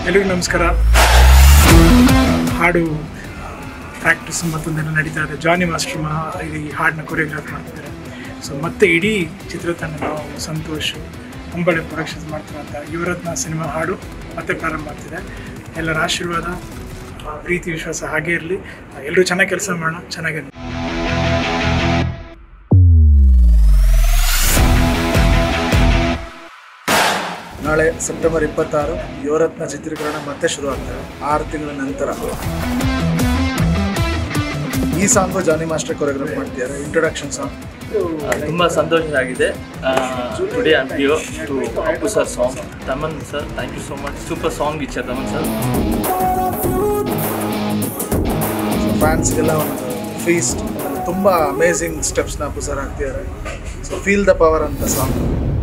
ಎಲ್ರಿಗೂ ನಮಸ್ಕಾರ ಹಾಡು ಪ್ರಾಕ್ಟೀಸ್ ಮತ್ತೊಂದೆಲ್ಲ ನಡೀತಾ ಇದೆ ಜಾನಿ ಮಾಸ್ಟರ್ ಮಹಾ ಈ ಹಾಡನ್ನ ಕೊರಿಯೋಗ್ರಾಫ್ ಮಾಡ್ತಿದ್ದಾರೆ ಸೊ ಮತ್ತೆ ಇಡೀ ಚಿತ್ರತಂಡ ನಾವು ಸಂತೋಷ್ ಅಂಬಳೆ ಪ್ರೊಡಕ್ಷನ್ಸ್ ಮಾಡ್ತಿರುವಂಥ ಯುವರತ್ನ ಸಿನಿಮಾ ಹಾಡು ಮತ್ತೆ ಪ್ರಾರಂಭ ಆಗ್ತಿದೆ ಎಲ್ಲರ ಆಶೀರ್ವಾದ ಆ, ಪ್ರೀತಿ ವಿಶ್ವಾಸ ಹಾಗೆ ಇರಲಿ ಎಲ್ಲರೂ ಚೆನ್ನಾಗಿ ಕೆಲಸ ಮಾಡೋಣ ಚೆನ್ನಾಗಿರಲಿ ನಾಳೆ ಸೆಪ್ಟೆಂಬರ್ ಇಪ್ಪತ್ತಾರು ಯುವರತ್ನ ಚಿತ್ರೀಕರಣ ಮತ್ತೆ ಶುರು ಆಗ್ತದೆ ಆರು ತಿಂಗಳ ನಂತರ ಈ ಸಾಂಗು ಜಾನಿ ಮಾಸ್ಟರ್ ಕೊರಿಯೋಗ್ರಾಫ್ ಮಾಡ್ತಿದ್ದಾರೆ ಇಂಟ್ರೊಡಕ್ಷನ್ ಸಾಂಗ್ ತುಂಬ ಸಂತೋಷ ಆಗಿದೆ today on here to Appu sir song Thaman sir thank you so much super song ಇಚ್ಛೆ ತಮನ್ ಸರ್ ಫ್ಯಾನ್ಸ್ಗೆಲ್ಲ ಒಂದು ಫೀಸ್ಟ್ ತುಂಬ ಅಮೇಝಿಂಗ್ ಸ್ಟೆಪ್ಸ್ನ ಪುಸರ್ ಹಾಕ್ತಿದ್ದಾರೆ ಸೊ ಫೀಲ್ ದ ಪವರ್ ಅಂತ ಸಾಂಗ್